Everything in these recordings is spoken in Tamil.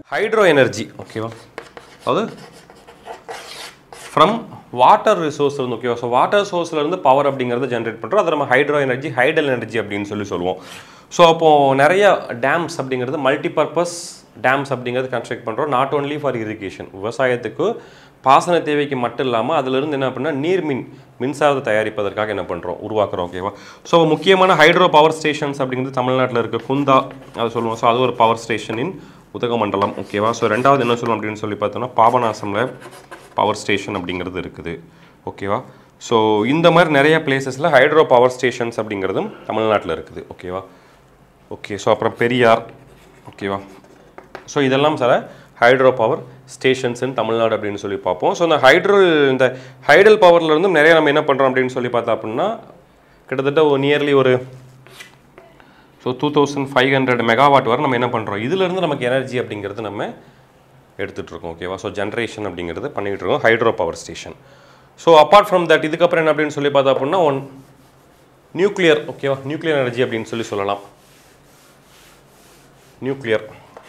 ஹைட்ரோ எனர்ஜி ஓகேவா அதாவது ஃப்ரம் வாட்டர் ரிசோர்ஸ் இருந்து ஓகேவா ஸோ வாட்டர் சோர்ஸ்லேருந்து பவர் அப்படிங்கிறத ஜென்ரேட் பண்ணுறோம் அதை நம்ம ஹைட்ரோ எனர்ஜி ஹைடல் எனர்ஜி அப்படின்னு சொல்லி சொல்லுவோம் ஸோ அப்போது நிறைய டேம்ஸ் அப்படிங்கிறது மல்டிபர்பஸ் டேம்ஸ் அப்படிங்கிறது கன்ஸ்ட்ரக்ட் பண்ணுறோம் நாட் ஓன்லி ஃபார் இரிகேஷன் விவசாயத்துக்கு பாசன தேவைக்கு மட்டும் இல்லாமல் அதிலிருந்து என்ன பண்ணால் நீர்மின் மின்சாரத்தை தயாரிப்பதற்காக என்ன பண்ணுறோம் உருவாக்குறோம் ஓகேவா ஸோ முக்கியமான ஹைட்ரோ பவர் ஸ்டேஷன்ஸ் அப்படிங்கிறது தமிழ்நாட்டில் இருக்க குந்தா அதை சொல்லுவோம் ஸோ அது ஒரு பவர் ஸ்டேஷனின் உதகமண்டலம் ஓகேவா ஸோ ரெண்டாவது என்ன சொல்லுவோம் அப்படின்னு சொல்லி பார்த்தோம்னா பாபநாசமில் பவர் ஸ்டேஷன் அப்படிங்கிறது இருக்குது ஓகேவா ஸோ இந்த மாதிரி நிறைய பிளேசஸில் ஹைட்ரோ பவர் ஸ்டேஷன்ஸ் அப்படிங்கிறதும் தமிழ்நாட்டில் இருக்குது ஓகேவா ஓகே ஸோ அப்புறம் பெரியார் ஓகேவா ஸோ இதெல்லாம் sir hydro power stations Tamil Nadu அப்படின்னு சொல்லி பார்ப்போம் ஸோ இந்த ஹைட்ரோ இந்த ஹைடல் பவர்லேருந்து நிறைய நம்ம என்ன பண்ணுறோம் அப்படின்னு சொல்லி பார்த்தா அப்படின்னா கிட்டத்தட்ட ஒரு நியர்லி ஒரு so two thousand five hundred megawatt வரை நம்ம என்ன பண்ணுறோம் இதுலேருந்து நமக்கு எனர்ஜி அப்படிங்கிறது நம்ம எடுத்துகிட்டு இருக்கோம் ஓகேவா ஸோ ஜென்ரேஷன் அப்படிங்கிறது பண்ணிகிட்டு இருக்கோம் hydro power station so apart from that இதுக்கப்புறம் என்ன அப்படின்னு சொல்லி பார்த்தா அப்படின்னா ஒன் நியூக்ளியர் ஓகேவா நியூக்ளியர் எனர்ஜி அப்படின்னு சொல்லி சொல்லலாம் நியூக்ளியர்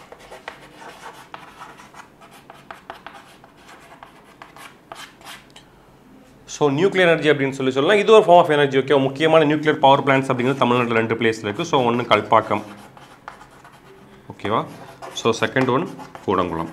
ஸோ நியூக்ளியர் எனர்ஜி அப்படின்னு சொல்லி சொல்லலாம் இது ஒரு ஃபார்ம் ஆஃப் எனர்ஜி ஓகே முக்கியமான நியூக்ளியர் பவர் பிளான்ஸ் அப்படிங்கிறது தமிழ்நாட்டில் ரெண்டு பிளேஸில் இருக்குது ஸோ ஒன்று கல்பாக்கம் ஓகேவா so second one Kudankulam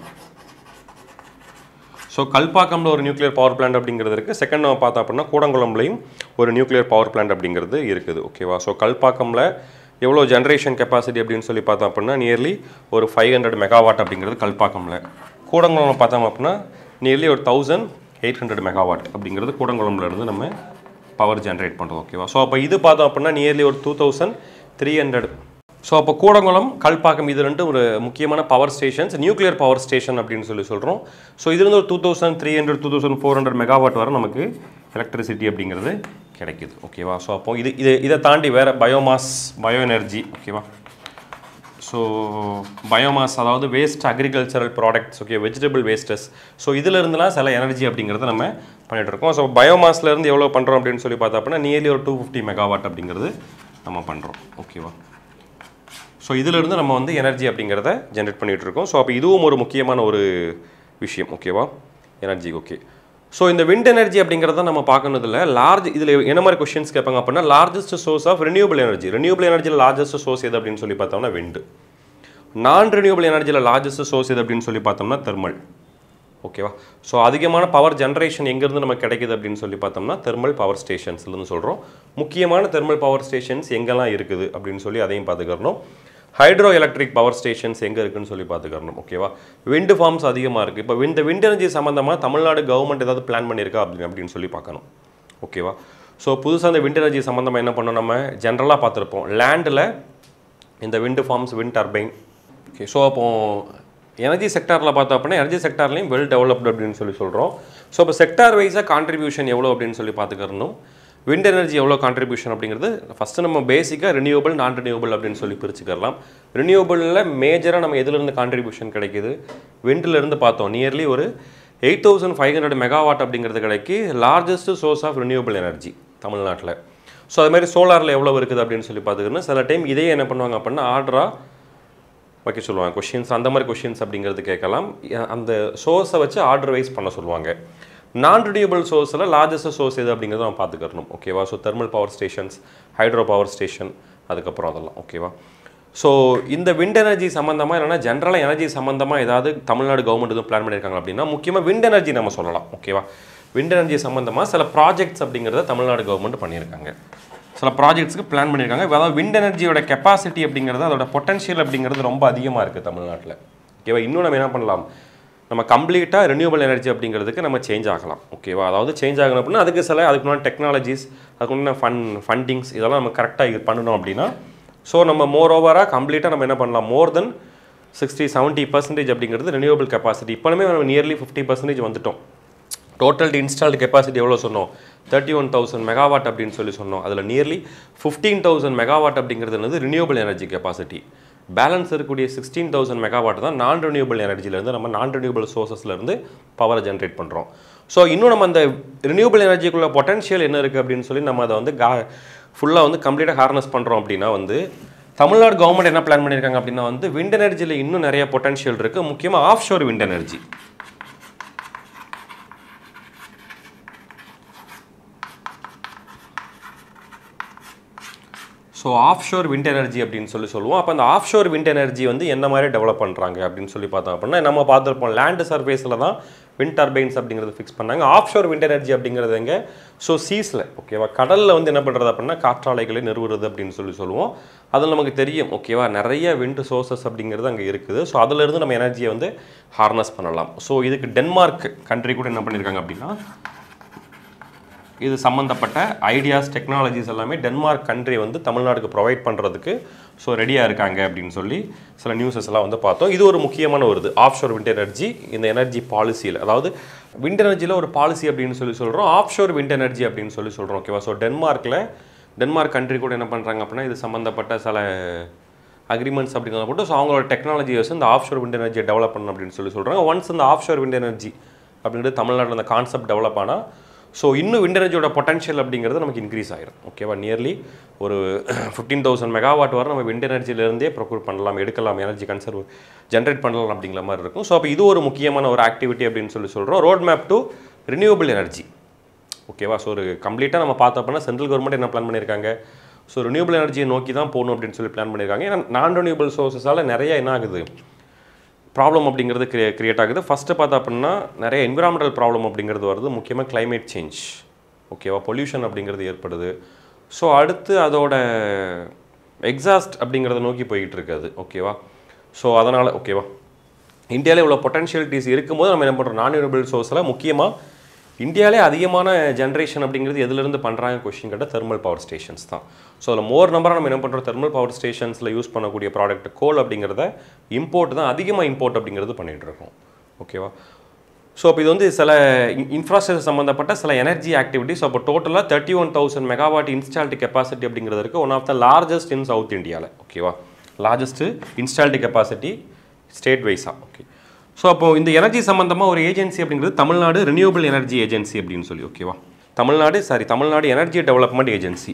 so கல்பாக்கம்ல ஒரு நியூக்ளியர் பவர் பிளான்ட் அப்படிங்கிறது இருக்குது செகண்ட் நம்ம பார்த்தோம் அப்படின்னா கூடங்குளம்லையும் ஒரு நியூக்ளியர் பவர் பிளான்ட் அப்படிங்கிறது இருக்குது ஓகேவா ஸோ கல்பாக்கம்ல எவ்வளோ ஜென்ரேஷன் கெப்பாசிட்டி அப்படின்னு சொல்லி பார்த்தோம் அப்படின்னா நியர்லி ஒரு ஃபைவ் ஹண்ட்ரட் மெகாவாட் அப்படிங்கிறது கல்பாக்கம்ல கூடங்குளம் பார்த்தோம் அப்படின்னா நியர்லி ஒரு தௌசண்ட் எயிட் ஹண்ட்ரட் மெகாவாட் அப்படிங்கிறது கூடங்குளம்ல இருந்து நம்ம பவர் ஜென்ரேட் பண்ணுறோம் ஓகேவா ஸோ அப்போ இது பார்த்தோம் அப்படின்னா நியர்லி ஒரு two thousand three hundred so அப்போ கூடங்குளம் கல்பாக்கம் இது ரெண்டும் ஒரு முக்கியமான power stations nuclear power station அப்படின்னு சொல்லி சொல்கிறோம் ஸோ இதுலேருந்து ஒரு two thousand three hundred two thousand four hundred megawatt வரை நமக்கு எலக்ட்ரிசிட்டி அப்படிங்கிறது கிடைக்குது ஓகேவா ஸோ அப்போ இது இது இதை தாண்டி வேறு பயோமாஸ் பயோ எனர்ஜி ஓகேவா ஸோ பயோமாஸ் அதாவது waste agricultural products okay vegetable wastes so இதிலிருந்துலாம் சில எனர்ஜி அப்படிங்கிறத நம்ம பண்ணிட்டு இருக்கோம் ஸோ பயோமாஸ்லேருந்து எவ்வளோ பண்ணுறோம் அப்படின்னு சொல்லி பார்த்தா அப்படின்னா நியர்லி ஒரு டூ ஃபிஃப்டி மெகாவாட் அப்படிங்கிறது நம்ம பண்ணுறோம் ஓகேவா ஸோ இதிலிருந்து நம்ம வந்து எனர்ஜி அப்படிங்கிறத ஜென்ரேட் பண்ணிகிட்டு இருக்கோம் ஸோ அப்போ இதுவும் ஒரு முக்கியமான ஒரு விஷயம் ஓகேவா எனர்ஜி ஓகே ஸோ இந்த விண்ட் எனர்ஜி அப்படிங்கிறத நம்ம பார்க்கணுதில்ல லார்ஜ் இதில் என்ன மாதிரி கொஷின்ஸ் கேட்பாங்க அப்படின்னா largest source of renewable energy renewable எனர்ஜியில் லார்ஜஸ்ட் சோர்ஸ் எது அப்படின்னு சொல்லி பார்த்தோம்னா விண்டு நான் ரினியூபிள் எனர்ஜியில் லார்ஜஸ்ட் சோர்ஸ் எது அப்படின்னு சொல்லி பார்த்தோம்னா தெர்மல் ஓகேவா ஸோ அதிகமான பவர் ஜென்ரேஷன் எங்கேருந்து நமக்கு கிடைக்குது அப்படின்னு சொல்லி பார்த்தோம்னா தெர்மல் பவர் ஸ்டேஷன்ஸ்லேருந்து சொல்கிறோம் முக்கியமான தெர்மல் பவர் ஸ்டேஷன்ஸ் எங்கெல்லாம் இருக்குது அப்படின்னு சொல்லி அதையும் பார்த்துக்கிறணும் ஹைட்ரோ எலக்ட்ரிக் பவர் ஸ்டேஷன்ஸ் எங்கே இருக்குன்னு சொல்லி பார்த்துக்கிறணும் ஓகேவா விண்டு ஃபார்ம்ஸ் அதிகமாக இருக்குது இப்போ இந்த விண்ட் எனர்ஜி சம்மந்தமாக தமிழ்நாடு கவர்மெண்ட் ஏதாவது பிளான் பண்ணியிருக்கா அப்படின்னு அப்படின்னு சொல்லி பார்க்கணும் ஓகேவா ஸோ புதுசாக அந்த விண்ட் எனர்ஜி சம்மந்தமாக என்ன பண்ணோம் நம்ம ஜென்ரலாக பார்த்துருப்போம் லேண்டில் இந்த wind farms wind turbine okay so அப்போ எனர்ஜி செக்டாரில் பார்த்தோம் அப்படின்னா எனர்ஜி செக்டார்லையும் வெல் டெவலப்டு அப்படின்னு சொல்லி சொல்கிறோம் ஸோ இப்போ செக்டார் வைஸாக கான்ட்ரிபியூஷன் எவ்வளோ அப்படின்னு சொல்லி பார்த்துக்கிறணும் விண்ட் எனர்ஜி எவ்வளோ கான்ட்ரிபியூஷன் அப்படிங்கிறது ஃபஸ்ட்டு நம்ம பேசிக்காக ரினியூவபிள் நான் ரினியூவபிள் அப்படின்னு சொல்லி பிரிச்சுக்கலாம் ரினியூவபிளில் மேஜராக நம்ம எதுலேருந்து கான்ட்ரிபியூஷன் கிடைக்குது விண்டிலேருந்து பார்த்தோம் நியர்லி ஒரு eight thousand five hundred megawatt அப்படிங்கிறது கிடைக்கி largest source of renewable energy தமிழ்நாட்டில் ஸோ அது மாதிரி சோலாரில் எவ்வளோ இருக்குது அப்படின்னு சொல்லி பார்த்துக்கணும் சில டைம் இதே என்ன பண்ணுவாங்க அப்படின்னா ஆர்டராக வைக்க சொல்லுவாங்க கொஷின்ஸ் அந்த மாதிரி கொஷின்ஸ் அப்படிங்கிறது கேட்கலாம் அந்த சோர்ஸை வச்சு ஆர்டர் வைஸ் பண்ண சொல்லுவாங்க நான் ரினியூபிள் சோர்ஸில் லார்ஜஸ்ட் சோர்ஸ் எது அப்படிங்கிறத நம்ம பார்த்துக்கணும் ஓகேவா so thermal power stations hydro power station அதுக்கப்புறம் அதெல்லாம் ஓகேவா ஸோ இந்த விண்ட் எனர்ஜி சம்மந்தமாக இல்லைனா ஜென்ரலாக எனர்ஜி சம்மந்தமாக ஏதாவது தமிழ்நாடு கவர்மெண்ட் எதுவும் பிளான் பண்ணியிருக்காங்க அப்படின்னா முக்கியமாக விண்ட் எனர்ஜி நம்ம சொல்லலாம் ஓகேவா விண்ட் எனர்ஜி சம்மந்தமாக சில ப்ராஜெக்ட்ஸ் அப்படிங்கிறத தமிழ்நாடு கவர்மெண்ட் பண்ணியிருக்காங்க சில ப்ராஜெக்ட்ஸ்க்கு பிளான் பண்ணியிருக்காங்க அதாவது விண்ட் எனர்ஜியோட கெப்பாசிட்டி அப்படிங்கிறது அதோட பொட்டன்ஷியல் அப்படிங்கிறது ரொம்ப அதிகமாக இருக்குது தமிழ்நாட்டில் ஓகேவா இன்னும் நம்ம என்ன பண்ணலாம் நம்ம கம்ப்ளீட்டாக ரெனியூபிள் எனர்ஜி அப்படிங்கிறதுக்கு நம்ம சேஞ்ச் ஆகலாம் ஓகேவா அதாவது சேஞ்ச் ஆகணும் அப்படின்னா அதுக்கு சில அதுக்கு முன்னாடி டெக்னாலஜிஸ் அதுக்கு முன்னாடி ஃபன் ஃபண்டிங்ஸ் இதெல்லாம் நம்ம கரெக்டாக இது பண்ணணும் அப்படின்னா ஸோ நம்ம மோர் ஓவராக கம்ப்ளீட்டாக நம்ம என்ன பண்ணலாம் more than sixty seventy percentage அப்படிங்கிறது ரெனியூபிள் கெப்பாசிட்டி இப்போலுமே நம்ம நியர்லி ஃபிஃப்டி பர்சன்டேஜ் வந்துட்டோம் டோட்டல் இன்ஸ்டால்டு கெப்பாசிட்டி எவ்வளோ சொன்னோம் தேர்ட்டி ஒன் தௌசண்ட் மெகாவாட் அப்படின்னு சொல்லி சொன்னோம் அதில் நியர்லி ஃபிஃப்டீன் தௌசண்ட் மெகாவாட் அப்படிங்கிறது என்னது ரினியூபிள் எனர்ஜி கெப்பாசிட்டி பேலன்ஸ் இருக்கக்கூடிய சிக்ஸ்டீன் தௌசண்ட் மெகாவாட் தான் நான் ரினியூபிள் எனர்ஜிலேருந்து நம்ம நான் ரினியூபிள் சோர்சஸ்லேருந்து பவரை ஜென்ரேட் பண்ணுறோம் ஸோ இன்னும் நம்ம அந்த ரினியூபிள் எனர்ஜிக்குள்ள பொட்டன்ஷியல் என்ன இருக்குது அப்படின்னு சொல்லி நம்ம அதை வந்து கா ஃபுல்லாக வந்து கம்ப்ளீட்டாக ஹார்னஸ் பண்ணுறோம் அப்படின்னா வந்து தமிழ்நாடு கவர்மெண்ட் என்ன பிளான் பண்ணியிருக்காங்க அப்படின்னா வந்து விண்ட் எனர்ஜியில் இன்னும் நிறைய பொட்டன்ஷியல் இருக்குது முக்கியமாக offshore wind energy so offshore wind energy அப்படின்னு சொல்லி சொல்லுவோம் அப்போ அந்த ஆஃப் ஷோர் விண்ட் எனர்ஜி வந்து என்ன மாதிரி டெவலப் பண்ணுறாங்க அப்படின்னு சொல்லி பார்த்தோம் அப்படின்னா நம்ம பார்த்துருப்போம் லேண்ட் சர்ஃபேஸில் தான் விண்ட் டர்பைன்ஸ் அப்படிங்கிறது ஃபிக்ஸ் பண்ணாங்க ஆஃப் ஷோர் விண்ட் எனர்ஜி அப்படிங்கிறது எங்க ஸோ சீஸில் ஓகேவா கடலில் வந்து என்ன பண்ணுறது அப்படின்னா காற்றாலைகளை நிறுவுறது அப்படின்னு சொல்லி சொல்லுவோம் அதில் நமக்கு தெரியும் ஓகேவா நிறைய விண்ட் சோர்சஸ் அப்படிங்கிறது அங்கே இருக்குது ஸோ அதிலிருந்து நம்ம எனர்ஜியை வந்து ஹார்னஸ் பண்ணலாம் ஸோ இதுக்கு டென்மார்க் கண்ட்ரி கூட என்ன பண்ணியிருக்காங்க அப்படின்னா இது சம்மந்தப்பட்ட ஐடியாஸ் டெக்னாலஜிஸ் எல்லாமே டென்மார்க் கண்ட்ரி வந்து தமிழ்நாடுக்கு ப்ரொவைட் பண்ணுறதுக்கு ஸோ ரெடியாக இருக்காங்க அப்படின்னு சொல்லி சில நியூஸஸ் எல்லாம் வந்து பார்த்தோம் இது ஒரு முக்கியமான ஒரு இது ஆஃப் ஷோர் விண்ட் எனர்ஜி இந்த எனர்ஜி பாலிசியில் அதாவது விண்ட் எனர்ஜியில் ஒரு பாலிசி அப்படின்னு சொல்லி சொல்கிறோம் ஆஃப் ஷோர் விண்ட் எனர்ஜி அப்படின்னு சொல்லி சொல்கிறோம் ஓகேவா ஸோ டென்மார்க்கில் டென்மார்க் கண்ட்ரி கூட என்ன பண்ணுறாங்க அப்படின்னா இது சம்மந்தப்பட்ட சில அக்ரிமெண்ட்ஸ் அப்படிங்கிறத போட்டு ஸோ அவங்களோட டெக்னாலஜி வச்சு இந்த ஆஃப் ஷோர் விண்ட் எனர்ஜியை டெவலப் பண்ணணும் அப்படின்னு சொல்லி சொல்கிறாங்க ஒன்ஸ் இந்த ஆஃப் ஷோர் விண்ட் எனர்ஜி அப்படிங்கிறது தமிழ்நாட்டில் அந்த கான்செப்ட் டெவலப் ஆனால் ஸோ இன்னும் விண்ட் எனர்ஜியோட பொட்டன்ஷியல் அப்படிங்கிறது நமக்கு இன்க்ரீஸ் ஆயிரும் ஓகேவா நியர்லி ஒரு ஃபிஃப்டீன் தௌசண்ட் மெகாவாட் வரை நம்ம விண்ட் எனர்ஜிலேருந்தே ப்ரொக்யூர் பண்ணலாம் எடுக்கலாம் எனர்ஜி கன்சர்வ் ஜென்ரேட் பண்ணலாம் அப்படிங்கிற மாதிரி இருக்கும் ஸோ அப்போ இது ஒரு முக்கியமான ஒரு ஆக்டிவிட்டி அப்படின்னு சொல்லி சொல்கிறோம் road map to renewable energy ஓகேவா ஸோ ஒரு கம்ப்ளீட்டாக நம்ம பார்த்தோம் அப்படின்னா சென்ட்ரல் கவர்மெண்ட் என்ன பிளான் பண்ணியிருக்காங்க ஸோ ரினியூவபிள் எனர்ஜியை நோக்கி தான் போகணும் அப்படின்னு சொல்லி பிளான் பண்ணியிருக்காங்க ஏன்னா நான் ரினியூவபிள் சோர்ஸஸால் நிறைய என்ன ஆகுது ப்ராப்ளம் அப்படிங்கிறது கிரியே கிரியேட் ஆகுது ஃபஸ்ட்டு பார்த்தா அப்படின்னா நிறைய என்விரான்மெண்டல் ப்ராப்ளம் அப்படிங்கிறது வருது முக்கியமாக climate சேஞ்ச் ஓகேவா பொல்யூஷன் அப்படிங்கிறது ஏற்படுது ஸோ அடுத்து அதோட எக்ஸாஸ்ட் அப்படிங்கிறத நோக்கி போய்கிட்டு இருக்காது ஓகேவா ஸோ அதனால் ஓகேவா இந்தியாவில் இவ்வளோ பொட்டன்ஷியலிட்டிஸ் இருக்கும்போது நம்ம என்ன பண்ணுறோம் நான் ரினியூவபிள் சோர்ஸில் முக்கியமாக இந்தியாவிலே அதிகமான ஜென்ரேஷன் அப்படிங்கிறது எதுலேருந்து பண்ணுறாங்க கொஷின் கேட்டால் தெர்மல் பவர் ஸ்டேஷன்ஸ் தான் ஸோ அதில் மோர் நம்பராக நம்ம என்ன பண்ணுறோம் தெர்மல் பவர் ஸ்டேஷன்ஸில் யூஸ் பண்ணக்கூடிய ப்ராடக்ட் கோல் அப்படிங்கிறத இம்போர்ட் தான் அதிகமாக இம்போர்ட் அப்படிங்கிறது பண்ணிகிட்டு இருக்கோம் ஓகேவா ஸோ அப்போ இது வந்து சில இன்ஃப்ராஸ்ட்ரக்சர் சம்மந்தப்பட்ட சில எனர்ஜி ஆக்டிவிட்டிஸ் அப்போ டோட்டலாக thirty one thousand megawatt installed capacity அப்படிங்கிறது இருக்குது one of the largest in South இந்தியாவில் ஓகேவா லார்ஜஸ்ட்டு இன்ஸ்டால்டு கெப்பாசிட்டி ஸ்டேட் வைஸாக ஓகே ஸோ அப்போ இந்த எனர்ஜி சம்மந்தமாக ஒரு ஏஜென்சி அப்படிங்கிறது தமிழ்நாடு ரினியூவபிள் எனர்ஜி ஏஜென்சி அப்படின்னு சொல்லி ஓகேவா Tamil Nadu sorry Tamil Nadu energy development agency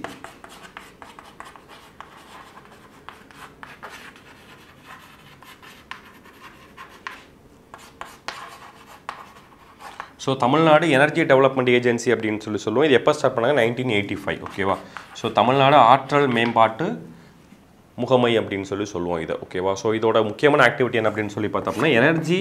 so Tamil Nadu energy development agency அப்படின்னு சொல்லி சொல்லுவோம் இது எப்போ ஸ்டார்ட் பண்ணாங்க நைன்டீன் எயிட்டி ஃபைவ் ஓகேவா ஸோ தமிழ்நாடு ஆற்றல் மேம்பாட்டு முகமை அப்படின்னு சொல்லி சொல்லுவோம் இதை ஓகேவா ஸோ இதோட முக்கியமான ஆக்டிவிட்டி என்ன அப்படின்னு சொல்லி பார்த்தோம்னா எனர்ஜி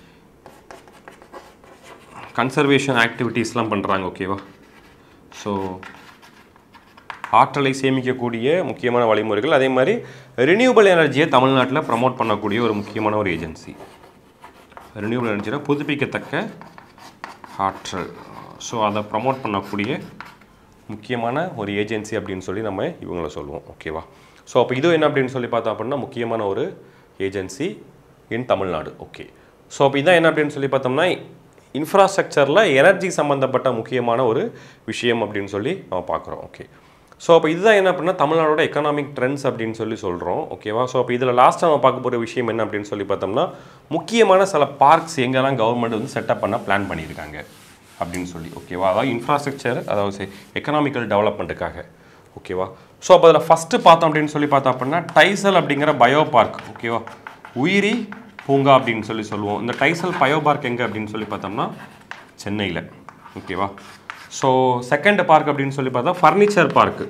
கன்சர்வேஷன் ஆக்டிவிட்டீஸ்லாம் பண்ணுறாங்க ஓகேவா ஸோ ஆற்றலை சேமிக்கக்கூடிய முக்கியமான வழிமுறைகள் அதே மாதிரி ரினியூவபிள் எனர்ஜியை தமிழ்நாட்டில் ப்ரமோட் பண்ணக்கூடிய ஒரு முக்கியமான ஒரு ஏஜென்சி ரினியூவபிள் எனர்ஜியில் புதுப்பிக்கத்தக்க ஆற்றல் ஸோ அதை ப்ரமோட் பண்ணக்கூடிய முக்கியமான ஒரு ஏஜென்சி அப்படின்னு சொல்லி நம்ம இவங்கள சொல்லுவோம் ஓகேவா ஸோ அப்போ இது என்ன அப்படின்னு சொல்லி பார்த்தோம் அப்படின்னா முக்கியமான ஒரு agency in Tamil Nadu okay so அப்போ இதான் என்ன அப்படின்னு சொல்லி பார்த்தோம்னா இன்ஃப்ராஸ்ட்ரக்சரில் எனர்ஜி சம்மந்தப்பட்ட முக்கியமான ஒரு விஷயம் அப்படின்னு சொல்லி நம்ம பார்க்குறோம் ஓகே ஸோ அப்போ இதுதான் என்ன அப்படின்னா தமிழ்நாடோட எக்கனாமிக் ட்ரெண்ட்ஸ் அப்படின்னு சொல்லி சொல்கிறோம் ஓகேவா ஸோ அப்போ இதில் லாஸ்ட்டாக நம்ம பார்க்க போகிற விஷயம் என்ன அப்படின்னு சொல்லி பார்த்தோம்னா முக்கியமான சில பார்க்ஸ் எங்கெல்லாம் கவர்மெண்ட் வந்து செட்டப் பண்ண பிளான் பண்ணியிருக்காங்க அப்படின்னு சொல்லி ஓகேவா அதாவது இன்ஃப்ராஸ்ட்ரக்சர் அதாவது எக்கனாமிக்கல் டெவலப்மெண்ட்டுக்காக ஓகேவா ஸோ அப்போ அதில் ஃபஸ்ட்டு பார்த்தோம் அப்படின்னு சொல்லி பார்த்தோம் அப்படின்னா டைசல் அப்படிங்கிற பயோ பார்க் ஓகேவா உயிரி பூங்கா அப்படின்னு சொல்லி சொல்லுவோம் இந்த டைசல் பயோ பார்க் எங்கே அப்படின்னு சொல்லி பார்த்தோம்னா சென்னையில் ஓகேவா ஸோ செகண்ட் பார்க் அப்படின்னு சொல்லி பார்த்தா furniture park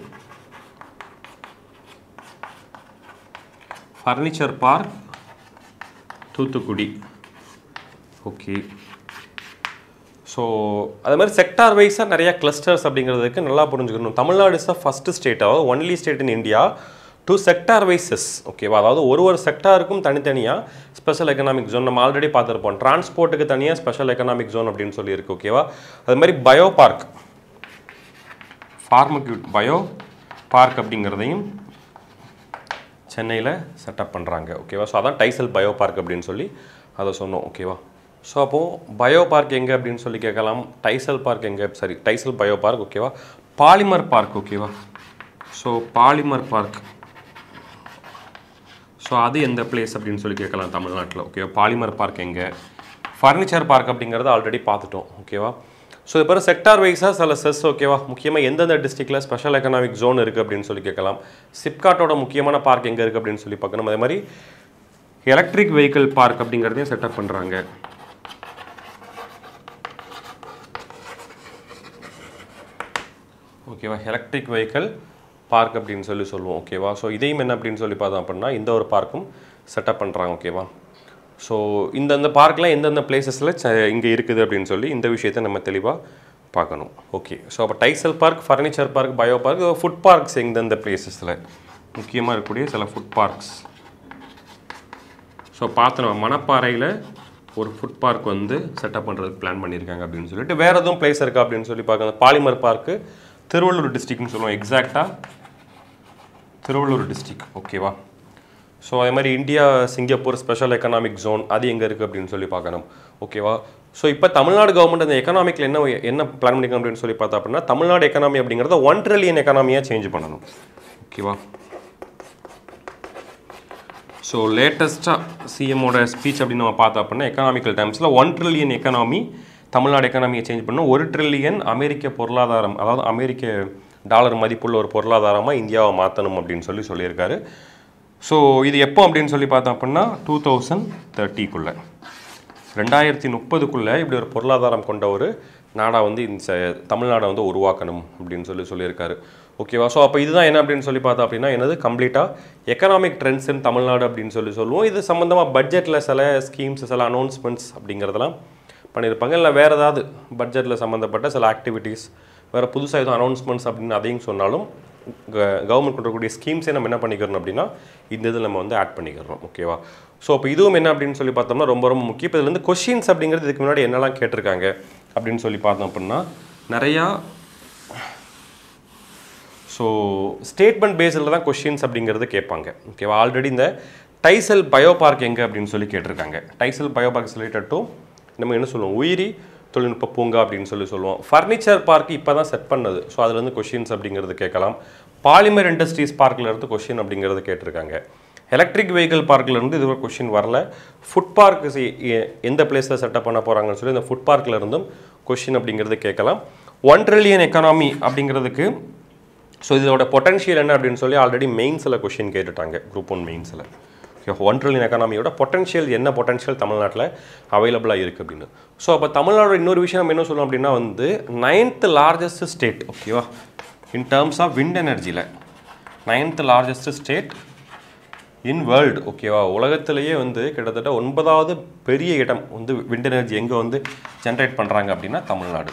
furniture park Thoothukudi okay so அது மாதிரி செக்டார் வைஸாக நிறைய கிளஸ்டர்ஸ் அப்படிங்கிறதுக்கு நல்லா புரிஞ்சுக்கணும் Tamil Nadu is the first state அதாவது only state in India to sector wises ஓகேவா அதாவது ஒரு ஒரு செக்டாருக்கும் தனித்தனியாக ஸ்பெஷல் எக்கனாமிக் ஜோன் நம்ம ஆல்ரெடி பார்த்துருப்போம் டிரான்ஸ்போர்ட்டுக்கு தனியாக ஸ்பெஷல் எக்கனாமிக் ஜோன் அப்படின்னு சொல்லியிருக்கு ஓகேவா அது மாதிரி bio park pharmaceutical bio park அப்படிங்கிறதையும் சென்னையில் செட்டப் பண்ணுறாங்க ஓகேவா ஸோ அதான் டைசல் பயோ பார்க் அப்படின்னு சொல்லி அதை சொன்னோம் ஓகேவா ஸோ அப்போது பயோ பார்க் எங்கே அப்படின்னு சொல்லி கேட்கலாம் டைசல் பார்க் எங்கே சாரி டைசல் பயோ பார்க் ஓகேவா பாலிமர் பார்க் ஓகேவா ஸோ பாலிமர் பார்க் ஸோ அது எந்த பிளேஸ் அப்படின்னு சொல்லி கேட்கலாம் தமிழ்நாட்டில் ஓகேவா பாலிமர் பார்க் எங்கே ஃபர்னிச்சர் பார்க் அப்படிங்கிறத ஆல்ரெடி பார்த்துட்டோம் ஓகேவா ஸோ இப்போ செக்டார் வைஸாக சில செஸ் ஓகேவா முக்கியமாக எந்தெந்த டிஸ்ட்ரிக்டில் ஸ்பெஷல் எக்கனாமிக் ஜோன் இருக்குது அப்படின்னு சொல்லி கேட்கலாம் சிப்காட்டோட முக்கியமான பார்க் எங்கே இருக்குது அப்படின்னு சொல்லி பார்க்கணும் அதே மாதிரி எலக்ட்ரிக் வெஹிக்கிள் பார்க் அப்படிங்கிறதையும் செட்டப் பண்ணுறாங்க ஓகேவா எலக்ட்ரிக் வெஹிக்கிள் பார்க் அப்படின்னு சொல்லி சொல்லுவோம் ஓகேவா ஸோ இதையும் என்ன அப்படின்னு சொல்லி பார்த்தோம் அப்படின்னா இந்த ஒரு பார்க்கும் செட்டப் பண்ணுறாங்க ஓகேவா ஸோ இந்தந்த பார்க்கில் எந்தெந்த பிளேசஸில் இங்கே இருக்குது அப்படின்னு சொல்லி இந்த விஷயத்தை நம்ம தெளிவாக பார்க்கணும் ஓகே ஸோ அப்போ Tidel park furniture park bio park food parks எந்தெந்த பிளேசஸில் முக்கியமாக இருக்கக்கூடிய சில ஃபுட் பார்க்ஸ் ஸோ பார்த்து நம்ம மணப்பாறையில் ஒரு ஃபுட் பார்க் வந்து செட்டப் பண்ணுறதுக்கு பிளான் பண்ணியிருக்காங்க அப்படின்னு சொல்லிட்டு வேறு எதுவும் பிளேஸ் இருக்கா அப்படின்னு சொல்லி பார்க்கணும் பாலிமர் பார்க்கு திருவள்ளூர் டிஸ்ட்ரிக்ட்னு சொல்லுவோம் எக்ஸாக்டாக திருவள்ளூர் டிஸ்ட்ரிக் ஓகேவா ஸோ அதே மாதிரி India Singapore special economic zone அது எங்கே இருக்குது அப்படின்னு சொல்லி பார்க்கணும் ஓகேவா ஸோ இப்போ தமிழ்நாடு கவர்மெண்ட் அந்த எக்கனாமிக்கில் என்ன என்ன பிளான் பண்ணிக்கணும் அப்படின்னு சொல்லி பார்த்தா அப்படின்னா தமிழ்நாடு எக்கனாமி அப்படிங்கிறத ஒன் ட்ரில்லியன் எக்கனாமியாக சேஞ்ச் பண்ணணும் ஓகேவா ஸோ லேட்டஸ்ட்டாக சிஎம்மோட ஸ்பீச் அப்படின்னு நம்ம பார்த்தோம் அப்படின்னா எக்கனாமிக்கல் டைம்ஸில் ஒன் ட்ரில்லியன் எக்கனாமி தமிழ்நாடு எக்கனாமியை சேஞ்ச் பண்ணணும் ஒரு ட்ரில்லியன் அமெரிக்க பொருளாதாரம் அதாவது அமெரிக்க டாலர் மதிப்புள்ள ஒரு பொருளாதாரமாக இந்தியாவை மாற்றணும் அப்படின்னு சொல்லி சொல்லியிருக்காரு ஸோ இது எப்போ அப்படின்னு சொல்லி பார்த்தோம் அப்படின்னா டூ தௌசண்ட் தேர்ட்டிக்குள்ளே ரெண்டாயிரத்தி முப்பதுக்குள்ளே இப்படி ஒரு பொருளாதாரம் கொண்ட ஒரு நாடாக வந்து இந்த ச- தமிழ்நாடை வந்து உருவாக்கணும் அப்படின்னு சொல்லி சொல்லியிருக்காரு ஓகேவா ஸோ அப்போ இதுதான் என்ன அப்படின்னு சொல்லி பார்த்தோம் அப்படின்னா என்னது கம்ப்ளீட்டாக எக்கனாமிக் ட்ரெண்ட்ஸ் இன் தமிழ்நாடு அப்படின்னு சொல்லி சொல்லுவோம் இது சம்மந்தமாக பட்ஜெட்டில் சில ஸ்கீம்ஸ் சில அனௌன்ஸ்மெண்ட்ஸ் அப்படிங்கிறதெல்லாம் பண்ணியிருப்பாங்க இல்லை வேறு ஏதாவது பட்ஜெட்டில் சம்மந்தப்பட்ட சில ஆக்டிவிட்டீஸ் வேறு புதுசாக எதுவும் அனௌன்ஸ்மெண்ட்ஸ் அப்படின்னு அதையும் சொன்னாலும் கவர்மெண்ட் கொண்டக்கூடிய ஸ்கீம்ஸே நம்ம என்ன பண்ணிக்கிறோம் அப்படின்னா இந்த இதில் நம்ம வந்து ஆட் பண்ணிக்கிறோம் ஓகேவா ஸோ அப்போ இதுவும் என்ன அப்படின்னு சொல்லி பார்த்தோம்னா ரொம்ப ரொம்ப முக்கியம் இப்போ இதுலேருந்து கொஷின்ஸ் அப்படிங்கிறது இதுக்கு முன்னாடி என்னெல்லாம் கேட்டிருக்காங்க அப்படின்னு சொல்லி பார்த்தோம் அப்படின்னா நிறையா ஸோ ஸ்டேட்மெண்ட் பேஸில் தான் கொஷின்ஸ் அப்படிங்கிறது கேட்பாங்க ஓகேவா ஆல்ரெடி இந்த டைசல் பயோ பார்க் எங்கே அப்படின்னு சொல்லி கேட்டிருக்காங்க Tidel bio park related to நம்ம என்ன சொல்லுவோம் உயிரி தொழில்நுட்ப பூங்கா அப்படின்னு சொல்லி சொல்லுவோம் ஃபர்னிச்சர் பார்க் இப்போ தான் செட் பண்ணது ஸோ அதுலேருந்து கொஷின்ஸ் அப்படிங்கிறது கேட்கலாம் பாலிமர் இண்டஸ்ட்ரீஸ் பார்க்கில் இருந்து கொஷின் அப்படிங்கிறது கேட்டிருக்காங்க எலக்ட்ரிக் வெஹிக்கிள் பார்க்கில் இருந்து இது ஒரு கொஷின் வரல ஃபுட் பார்க் எந்த பிளேஸில் செட்டப் பண்ண போகிறாங்கன்னு சொல்லி இந்த ஃபுட் பார்க்கில் இருந்தும் கொஷின் அப்படிங்கிறது கேட்கலாம் ஒன் ட்ரில்லியன் எக்கனாமி அப்படிங்கிறதுக்கு ஸோ இதோட பொட்டன்ஷியல் என்ன அப்படின்னு சொல்லி ஆல்ரெடி மெயின்ஸில் கொஷின் கேட்டுட்டாங்க குரூப் ஒன் மெயின்ஸில் ஒன் ட்ரில்லியன் எக்கனாமியோட பொட்டன்ஷியல் என்ன பொட்டன்ஷியல் தமிழ்நாட்டில் அவைலபிளாக இருக்குது அப்படின்னு ஸோ அப்போ தமிழ்நாடோட இன்னொரு விஷயம் நம்ம என்ன சொல்லணும் அப்படின்னா வந்து நைன்த் லார்ஜஸ்ட் ஸ்டேட் ஓகேவா இன் டேர்ம்ஸ் ஆஃப் விண்ட் எனர்ஜியில் ninth largest state in world ஓகேவா உலகத்திலேயே வந்து கிட்டத்தட்ட ஒன்பதாவது பெரிய இடம் வந்து விண்ட் எனர்ஜி எங்கே வந்து ஜென்ரேட் பண்ணுறாங்க அப்படின்னா Tamil Nadu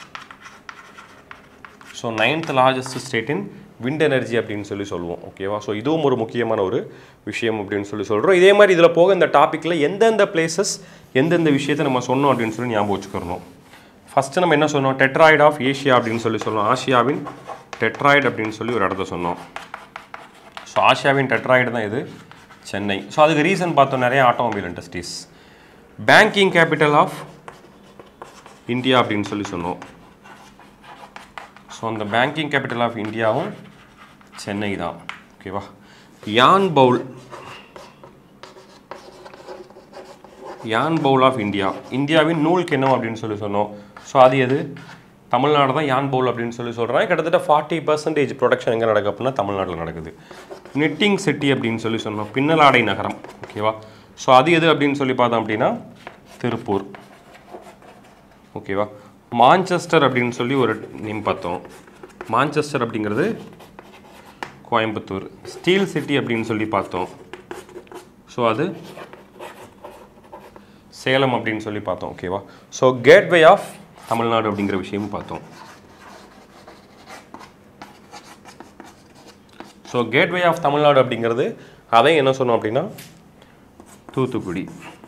so ninth largest state in wind energy அப்படின்னு சொல்லி சொல்லுவோம் ஓகேவா ஸோ இதுவும் ஒரு முக்கியமான ஒரு விஷயம் அப்படின்னு சொல்லி சொல்கிறோம் இதே மாதிரி இதில் போக இந்த டாப்பிக்கில் எந்தெந்த பிளேசஸ் எந்தெந்த விஷயத்தை நம்ம சொன்னோம் அப்படின்னு சொல்லி ஞாபகம் வச்சுக்கிறணும் ஃபஸ்ட்டு நம்ம என்ன சொன்னோம் டெட்ராய்டு ஆஃப் ஏஷியா அப்படின்னு சொல்லி சொன்னோம் ஆசியாவின் டெட்ராய்டு அப்படின்னு சொல்லி ஒரு இடத்த சொன்னோம் ஸோ ஆசியாவின் டெட்ராய்டு தான் இது சென்னை ஸோ அதுக்கு ரீசன் பார்த்தோம் நிறைய automobile industries banking capital of India அப்படின்னு சொல்லி சொன்னோம் ஸோ அந்த பேங்கிங் கேபிட்டல் ஆஃப் இந்தியாவும் சென்னை தான் ஓகேவா யான் பவுல் யான் பவுல் ஆஃப் இந்தியா இந்தியாவின் நூல் கிண்ணம் அப்படின்னு சொல்லி சொன்னோம் ஸோ அது எது தமிழ்நாடு தான் யான் பவுல் அப்படின்னு சொல்லி சொல்கிறாங்க கிட்டத்தட்ட ஃபார்ட்டி பர்சன்டேஜ் ப்ரொடக்ஷன் எங்கே நடக்குது அப்படின்னா தமிழ்நாட்டில் நடக்குது நிட்டிங் சிட்டி அப்படின்னு சொல்லி சொன்னோம் பின்னலாடை நகரம் ஓகேவா ஸோ அது எது அப்படின்னு சொல்லி பார்த்தோம் அப்படின்னா திருப்பூர் ஓகேவா மான்செஸ்டர் அப்படின்னு சொல்லி ஒரு நேம் பார்த்தோம் மான்செஸ்டர் அப்படிங்கிறது கோயம்புத்தூர் ஸ்டீல் சிட்டி அப்படின்னு சொல்லி பார்த்தோம் ஸோ அது சேலம் அப்படின்னு சொல்லி பார்த்தோம் ஓகேவா ஸோ கேட்வே ஆஃப் தமிழ்நாடு அப்படிங்கிற விஷயமும் பார்த்தோம் ஸோ கேட்வே ஆஃப் தமிழ்நாடு அப்படிங்கிறது அதையும் என்ன சொன்னோம் அப்படின்னா தூத்துக்குடி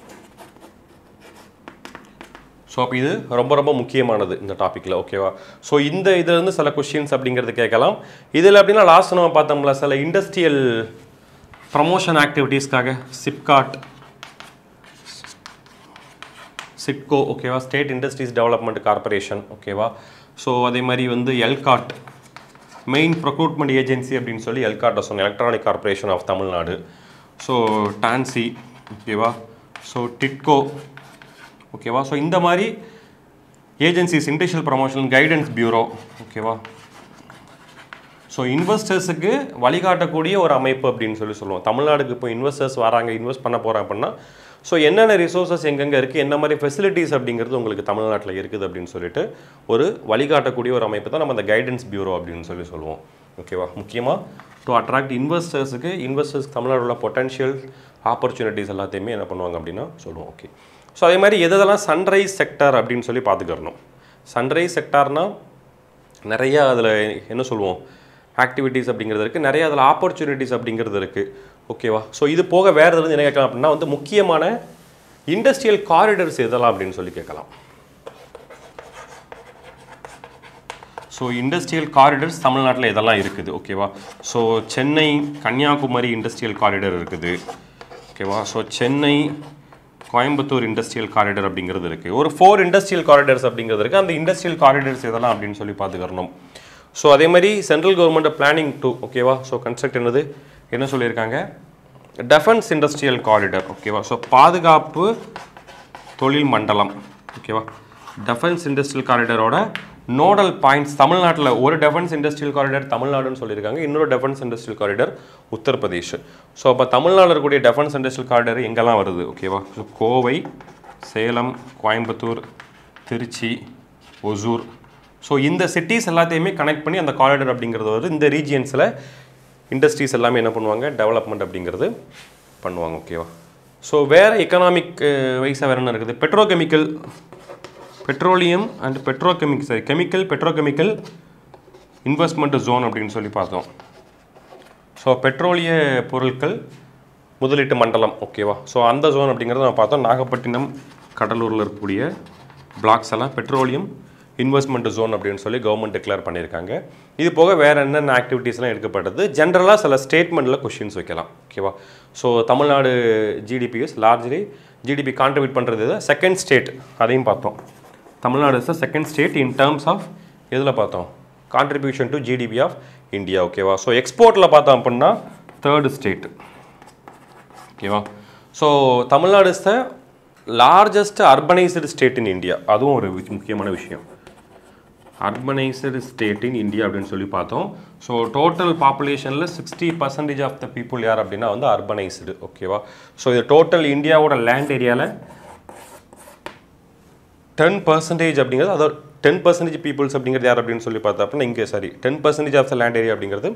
ஸோ அப்போ இது ரொம்ப ரொம்ப முக்கியமானது இந்த டாப்பிக்கில் ஓகேவா ஸோ இந்த இதுலேருந்து சில கொஷின்ஸ் அப்படிங்கிறது கேட்கலாம் இதில் அப்படின்னா லாஸ்ட் நம்ம பார்த்தோம்ல சில இண்டஸ்ட்ரியல் ப்ரமோஷன் ஆக்டிவிட்டீஸ்க்காக சிப்காட் சிட்கோ ஓகேவா ஸ்டேட் இண்டஸ்ட்ரீஸ் டெவலப்மெண்ட் கார்ப்பரேஷன் ஓகேவா ஸோ அதே மாதிரி வந்து எல்காட் மெயின் ப்ரொக்ரூட்மெண்ட் ஏஜென்சி அப்படின்னு சொல்லி எல்காட்டை சொன்னோம் electronic corporation of Tamil Nadu so TANSI ஓகேவா ஸோ டிட்கோ ஓகேவா ஸோ இந்த மாதிரி agencies industrial promotion guidance bureau ஓகேவா ஸோ இன்வெஸ்டர்ஸுக்கு வழிகாட்டக்கூடிய ஒரு அமைப்பு அப்படின்னு சொல்லி சொல்லுவோம் தமிழ்நாடுக்கு இப்போ இன்வெஸ்டர்ஸ் வராங்க இன்வெஸ்ட் பண்ண போகிறாங்க அப்படின்னா ஸோ என்னென்ன ரிசோர்ஸஸ் எங்கெங்கே இருக்குது என்ன மாதிரி ஃபெசிலிட்டிஸ் அப்படிங்கிறது உங்களுக்கு தமிழ்நாட்டில் இருக்குது அப்படின்னு சொல்லிட்டு ஒரு வழிகாட்டக்கூடிய ஒரு அமைப்பு தான் நம்ம அந்த கைடன்ஸ் பியூரோ அப்படின்னு சொல்லி சொல்லுவோம் ஓகேவா முக்கியமாக டு அட்ராக்ட் இன்வெஸ்டர்ஸுக்கு இன்வெஸ்டர்ஸ் தமிழ்நாடு உள்ள பொட்டன்ஷியல் ஆப்பர்ச்சுனிட்டிஸ் எல்லாத்தையுமே என்ன பண்ணுவாங்க அப்படின்னா சொல்லுவோம் ஓகே ஸோ அதே மாதிரி எது எதெல்லாம் சன்ரைஸ் செக்டார் அப்படின்னு சொல்லி பார்த்துக்கிறணும் சன்ரைஸ் செக்டார்னால் நிறையா அதில் என்ன சொல்லுவோம் ஆக்டிவிட்டீஸ் அப்படிங்கிறது இருக்குது நிறைய அதில் ஆப்பர்ச்சுனிட்டிஸ் அப்படிங்கிறது இருக்குது ஓகேவா ஸோ இது போக வேறு எதுல என்ன கேட்கலாம் அப்படின்னா வந்து முக்கியமான இண்டஸ்ட்ரியல் காரிடர்ஸ் எதெல்லாம் அப்படின்னு சொல்லி கேட்கலாம் ஸோ இண்டஸ்ட்ரியல் காரிடர்ஸ் தமிழ்நாட்டில் இதெல்லாம் இருக்குது ஓகேவா so Chennai Kanyakumari industrial corridor இருக்குது ஓகேவா so Chennai Coimbatore industrial corridor அப்படிங்கிறது இருக்குது ஒரு ஃபோர் இண்டஸ்ட்ரியல் காரிடர்ஸ் அப்படிங்கிறது இருக்குது அந்த இண்டஸ்ட்ரியல் காரிடர்ஸ் இதெல்லாம் அப்படின்னு சொல்லி பார்த்துக்கிறணும் ஸோ அதே மாதிரி சென்ட்ரல் கவர்மெண்ட் பிளானிங் டூ ஓகேவா ஸோ கன்ஸ்ட்ரக்ட் என்னது என்ன சொல்லியிருக்காங்க டெஃபென்ஸ் இண்டஸ்ட்ரியல் காரிடர் ஓகேவா ஸோ பாதுகாப்பு தொழில் மண்டலம் ஓகேவா டெஃபென்ஸ் இண்டஸ்ட்ரியல் காரிடரோட நோடல் பாயிண்ட்ஸ் தமிழ்நாட்டில் ஒரு டெஃபென்ஸ் இண்டஸ்ட்ரியல் காரிடர் தமிழ்நாடுன்னு சொல்லியிருக்காங்க இன்னொரு defence industrial corridor Uttar Pradesh so அப்போ தமிழ்நாட்டில் இருக்கக்கூடிய டெஃபென்ஸ் இண்டஸ்ட்ரியல் காரிடர் எங்கெல்லாம் வருது ஓகேவா ஸோ கோவை சேலம் கோயம்புத்தூர் திருச்சி ஒசூர் ஸோ இந்த சிட்டிஸ் எல்லாத்தையுமே கனெக்ட் பண்ணி அந்த காரிடர் அப்படிங்கிறது வருது இந்த ரீஜியன்ஸில் இண்டஸ்ட்ரீஸ் எல்லாமே என்ன பண்ணுவாங்க டெவலப்மெண்ட் அப்படிங்கிறது பண்ணுவாங்க ஓகேவா ஸோ வேறு எக்கனாமிக் வைஸாக வேறு என்ன இருக்குது petrochemical petroleum and petrochemic sorry chemical petrochemical investment zone அப்படின்னு சொல்லி பார்த்தோம் ஸோ பெட்ரோலிய பொருட்கள் முதலீட்டு மண்டலம் ஓகேவா ஸோ அந்த ஜோன் அப்படிங்கிறத நம்ம பார்த்தோம் நாகப்பட்டினம் கடலூரில் இருக்கக்கூடிய பிளாக்ஸ் எல்லாம் பெட்ரோலியம் இன்வெஸ்ட்மெண்ட் ஜோன் அப்படின்னு சொல்லி கவர்மெண்ட் டிக்ளேர் பண்ணியிருக்காங்க இது போக வேறு என்னென்ன ஆக்டிவிட்டீஸ்லாம் எடுக்கப்பட்டது ஜென்ரலாக சில ஸ்டேட்மெண்ட்டில் கொஷின்ஸ் வைக்கலாம் ஓகேவா so Tamil Nadu GDPs largely GDP contribute பண்ணுறது செகண்ட் ஸ்டேட் அதையும் பார்த்தோம் Tamil Nadu is the second state in terms of எதில் பார்த்தோம் contribution to GDP of India ஓகேவா ஸோ எக்ஸ்போர்ட்டில் பார்த்தோம் அப்படின்னா தேர்டு ஸ்டேட் ஓகேவா so Tamil Nadu is the largest urbanised state in India அதுவும் ஒரு வி- முக்கியமான விஷயம் அர்பனைஸ்டு ஸ்டேட் இன் இந்தியா அப்படின்னு சொல்லி பார்த்தோம் ஸோ டோட்டல் பாப்புலேஷனில் sixty percentage of the people யார் அப்படின்னா வந்து அர்பனைஸ்டு ஓகேவா ஸோ இது டோட்டல் இந்தியாவோட லேண்ட் ஏரியாவில் டென் பர்சன்டேஜ் அப்படிங்கிறது அதோட டென் பர்சன்டேஜ் பீப்புள்ஸ் அப்படிங்கிறது யார் அப்படின்னு சொல்லி பார்த்தா அப்படின்னா இங்கே sorry ten percentage of the land area அப்படிங்கிறது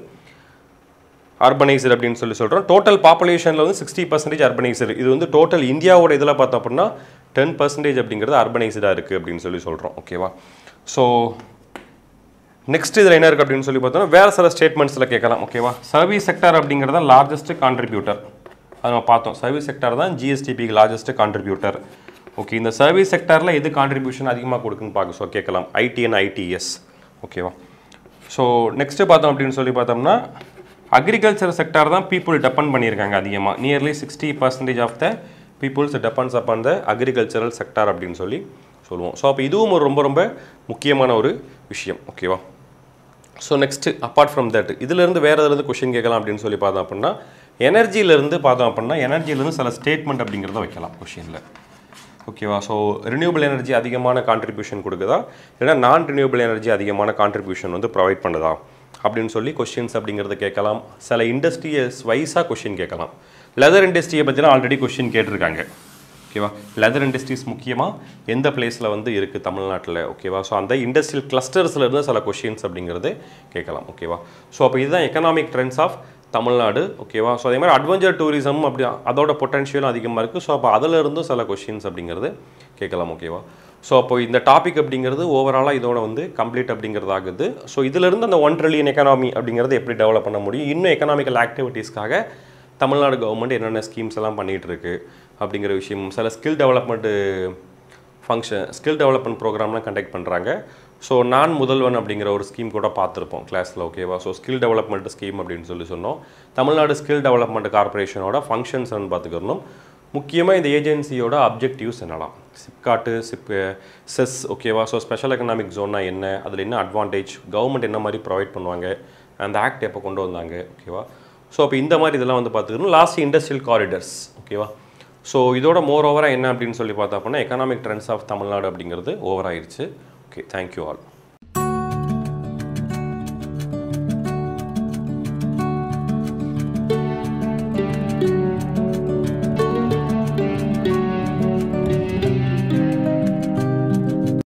அர்பனைசர் அப்படின்னு சொல்லி சொல்கிறோம் டோட்டல் பாப்புலேஷனில் வந்து சிக்ஸ்டி பர்சன்டேஜ் அர்பனைசர் இது வந்து டோட்டல் இந்தியாவோட இதில் பார்த்தோம் அப்படின்னா டென் பர்சன்டேஜ் அப்படிங்கிறது அர்பனைஸ்டாக இருக்குது அப்படின்னு சொல்லி சொல்கிறோம் ஓகேவா ஸோ நெக்ஸ்ட் இதில் என்ன இருக்குது அப்படின்னு சொல்லி பார்த்தோம்னா வேறு சில ஸ்டேட்மெண்ட்ஸில் கேட்கலாம் ஓகேவா சர்வீஸ் செக்டார் அப்படிங்கிறது லார்ஜஸ்ட் கான்ட்ரிபியூட்டர் அது நம்ம பார்த்தோம் சர்வீஸ் செக்டார் தான் ஜிஎஸ்டிபிக்கு லார்ஜஸ்ட் கான்ட்ரிபியூட்டர் ஓகே இந்த சர்வீஸ் செக்டாரில் எது கான்ட்ரிபியூஷன் அதிகமாக கொடுக்குன்னு பார்க்க ஸோ கேட்கலாம் ஐடி அண்ட் ஐடிஎஸ் ஓகேவா ஸோ நெக்ஸ்ட்டு பார்த்தோம் அப்படின்னு சொல்லி பார்த்தோம்னா அக்ரிகல்ச்சர் செக்டார் தான் பீப்புள் டெபெண்ட் பண்ணியிருக்காங்க அதிகமாக nearly sixty percentage of the peoples depends upon the agricultural sector அப்படின்னு சொல்லி சொல்லுவோம் ஸோ அப்போ இதுவும் ஒரு ரொம்ப ரொம்ப முக்கியமான ஒரு விஷயம் ஓகேவா so next apart from that இதுலேருந்து வேறு எதுலேருந்து கொஷின் கேட்கலாம் அப்படின்னு சொல்லி பார்த்தோம் அப்படின்னா எனர்ஜியிலேருந்து பார்த்தோம் அப்படின்னா எனர்ஜியிலேருந்து சில ஸ்டேட்மெண்ட் அப்படிங்கிறத வைக்கலாம் கொஷினில் ஓகேவா ஸோ ரினியூபிள் எனர்ஜி அதிகமான கான்ட்ரிபியூஷன் கொடுக்குதா இல்லைன்னா நான் ரினியூபிள் எனர்ஜி அதிகமான கான்ட்ரிபியூஷன் வந்து ப்ரொவைட் பண்ணுதா அப்படின்னு சொல்லி கொஷின்ஸ் அப்படிங்கிறத கேட்கலாம் சில இண்டஸ்ட்ரியஸ் வைஸாக கொஷின் கேட்கலாம் லெதர் இண்டஸ்ட்ரியை பற்றினா ஆல்ரெடி கொஷின் கேட்டிருக்காங்க ஓகேவா லெதர் இண்டஸ்ட்ரீஸ் முக்கியமாக எந்த பிளேஸில் வந்து இருக்குது தமிழ்நாட்டில் ஓகேவா ஸோ அந்த இண்டஸ்ட்ரியல் கிளஸ்டர்ஸில் இருந்து சில கொஷின்ஸ் அப்படிங்கிறது கேட்கலாம் ஓகேவா ஸோ அப்போ இதுதான் எக்கனாமிக் ட்ரெண்ட்ஸ் ஆஃப் தமிழ்நாடு ஓகேவா ஸோ அதே மாதிரி அட்வென்ச்சர் டூரிசம் அப்படி அதோட பொட்டன்ஷியலும் அதிகமாக இருக்குது ஸோ அப்போ அதில் இருந்தும் சில கொஷின்ஸ் அப்படிங்கிறது கேட்கலாம் ஓகேவா ஸோ அப்போ இந்த டாபிக் அப்படிங்கிறது ஓவராலாக இதோட வந்து கம்ப்ளீட் அப்படிங்கிறது ஆகுது ஸோ இதிலிருந்து அந்த ஒன் ட்ரில்லியன் எக்கனாமி அப்படிங்கிறது எப்படி டெவலப் பண்ண முடியும் இன்னும் எக்கனாமிக்கல் ஆக்டிவிட்டீஸ்க்காக தமிழ்நாடு கவர்மெண்ட் என்னென்ன ஸ்கீம்ஸ் எல்லாம் பண்ணிகிட்டு இருக்கு அப்படிங்கிற விஷயம் சில skill development function skill development ப்ரோக்ராம்லாம் கண்டக்ட் பண்ணுறாங்க ஸோ நான் முதல்வன் அப்படிங்கிற ஒரு ஸ்கீம் கூட பார்த்துருப்போம் கிளாஸில் ஓகேவா ஸோ ஸ்கில் டெவலப்மெண்ட் ஸ்கீம் அப்படின்னு சொல்லி சொன்னோம் தமிழ்நாடு ஸ்கில் டெவலப்மெண்ட் கார்ப்பரேஷனோட ஃபங்க்ஷன்ஸ் பார்த்துக்கிறணும் முக்கியமாக இந்த ஏஜென்சியோட அப்ஜெக்டிவ்ஸ் என்னலாம் சிப்காட்டு சிப் செஸ் ஓகேவா ஸோ ஸ்பெஷல் எக்கனாமிக் ஜோன்னா என்ன அதில் என்ன அட்வான்டேஜ் கவர்மெண்ட் என்ன மாதிரி ப்ரொவைட் பண்ணுவாங்க அந்த ஆக்ட் எப்போ கொண்டு வந்தாங்க ஓகேவா ஸோ அப்போ இந்த மாதிரி இதெல்லாம் வந்து பார்த்துக்கணும் லாஸ்ட் இண்டஸ்ட்ரியல் காரிடர்ஸ் ஓகேவா ஸோ இதோட மோர் ஓவராக என்ன அப்படின்னு சொல்லி பார்த்தா அப்படின்னா எக்கனாமிக் ட்ரெண்ட்ஸ் ஆஃப் தமிழ்நாடு அப்படிங்கிறது ஓவர் ஆயிடுச்சு ஓகே தேங்க்யூ ஆல்